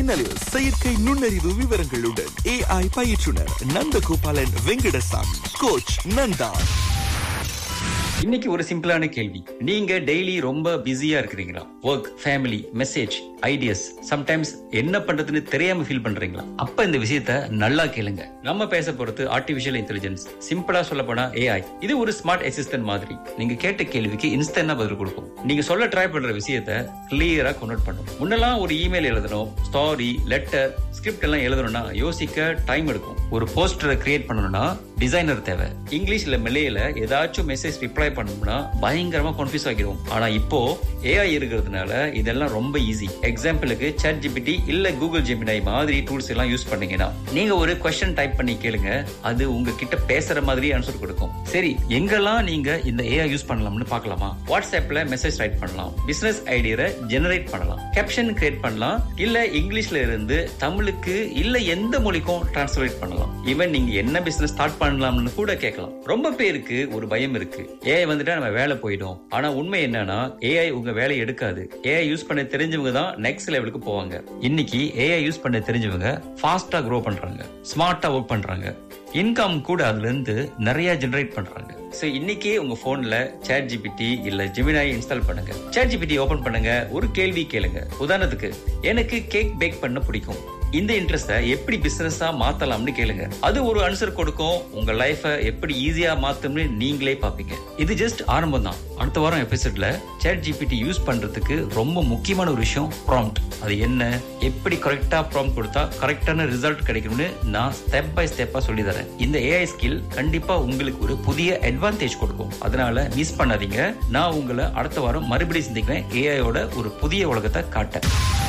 மின்னலில் செயற்கை நுண்ணறிவு விவரங்களுடன் ஏஐ பயிற்றுனர் நந்தகோபாலன் வெங்கடசாமி கோச் நந்தா இன்னைக்கு ஒரு சிம்பிளான கேள்வி நீங்க டெய்லி ரொம்ப பிஸியா இருக்கிறீங்களா work family message ideas sometimes என்ன பண்றதுன்னு தெரியாம ஃபீல் பண்றீங்களா அப்ப இந்த விஷயத்த நல்லா கேளுங்க நம்ம பேச போறது ஆர்டிபிஷியல் இன்டெலிஜென்ஸ் சிம்பிளா சொல்ல போனா ஏஐ இது ஒரு ஸ்மார்ட் அசிஸ்டன்ட் மாதிரி நீங்க கேட்ட கேள்விக்கு இன்ஸ்டன்டா பதில் கொடுக்கும் நீங்க சொல்ல ட்ரை பண்ற விஷயத்த கிளியரா கன்வெர்ட் பண்ணும் முன்னெல்லாம் ஒரு இமெயில் எழுதணும் ஸ்டாரி லெட்டர் ஸ்கிரிப்ட் எல்லாம் எழுதணும்னா யோசிக்க டைம் எடுக்கும் ஒரு போஸ்டரை கிரியேட் பண்ணணும்னா டிசைனர் தேவை இங்கிலீஷ்ல மெல்லையில ஏதாச்சும் மெசேஜ் ரிப்ளை பண்ணணும்னா பயங்கரமா கன்ஃபியூஸ் ஆகிரும் ஆனா இப்போ ஏஐ இருக்கிறதுனால இதெல்லாம் ரொம்ப ஈஸி எக்ஸாம்பிளுக்கு சாட் ஜிபிடி இல்ல கூகுள் ஜெமினாய் மாதிரி டூல்ஸ் எல்லாம் யூஸ் பண்ணீங்கன்னா நீங்க ஒரு கொஸ்டின் டைப் பண்ணி கேளுங்க அது உங்ககிட்ட பேசுற மாதிரி ஆன்சர் கொடுக்கும் சரி எங்கெல்லாம் நீங்க இந்த ஏஐ யூஸ் பண்ணலாம்னு பார்க்கலாமா வாட்ஸ்அப்ல மெசேஜ் ரைட் பண்ணலாம் பிசினஸ் ஐடியா ஜெனரேட் பண்ணலாம் கேப்ஷன் கிரியேட் பண்ணலாம் இல்ல இங்கிலீஷ்ல இருந்து தமிழுக்கு இல்ல எந்த மொழிக்கும் டிரான்ஸ்லேட் பண்ணலாம் ஈவன் நீங்க என்ன பிசினஸ் ஸ்டார்ட் பண்ணலாம்னு கூட கேட்கலாம் ரொம்ப பேருக்கு ஒரு பயம் இருக்கு ஏஐ வந்துட்டா நம்ம வேலை போயிடும் ஆனா உண்மை என்னன்னா ஏஐ உங்க வேலையை எடுக்காது ஏஐ யூஸ் பண்ண தெரிஞ்சவங்க தான் நெக்ஸ்ட் லெவலுக்கு போவாங்க இன்னைக்கு ஏஐ யூஸ் பண்ண தெரிஞ்சவங்க ஃபாஸ்டா க்ரோ பண்றாங்க ஸ்மார்ட்டா ஒர்க் பண்றாங்க இன்கம் கூட அதுல இருந்து நிறைய ஜெனரேட் பண்றாங்க சோ இன்னைக்கே உங்க போன்ல சேட் ஜிபிடி இல்ல ஜெமினாய் இன்ஸ்டால் பண்ணுங்க சேட் ஜிபிடி ஓபன் பண்ணுங்க ஒரு கேள்வி கேளுங்க உதாரணத்துக்கு எனக்கு கேக் பேக் பண்ண பிடிக்கும் இந்த இன்ட்ரெஸ்ட எப்படி பிசினஸா மாத்தலாம்னு கேளுங்க அது ஒரு ஆன்சர் கொடுக்கும் உங்க லைஃப எப்படி ஈஸியா மாத்தும்னு நீங்களே பாப்பீங்க இது ஜஸ்ட் ஆரம்பம் தான் அடுத்த வாரம் எபிசோட்ல சேட் ஜிபிடி யூஸ் பண்றதுக்கு ரொம்ப முக்கியமான ஒரு விஷயம் ப்ராம்ப்ட் அது என்ன எப்படி கரெக்டா ப்ராம்ப்ட் கொடுத்தா கரெக்டான ரிசல்ட் கிடைக்கும்னு நான் ஸ்டெப் பை ஸ்டெப்பா சொல்லி தரேன் இந்த ஏஐ ஸ்கில் கண்டிப்பா உங்களுக்கு ஒரு புதிய அட்வான்டேஜ் கொடுக்கும் அதனால மிஸ் பண்ணாதீங்க நான் உங்களை அடுத்த வாரம் மறுபடியும் சிந்திக்கிறேன் ஏஐயோட ஒரு புதிய உலகத்தை காட்ட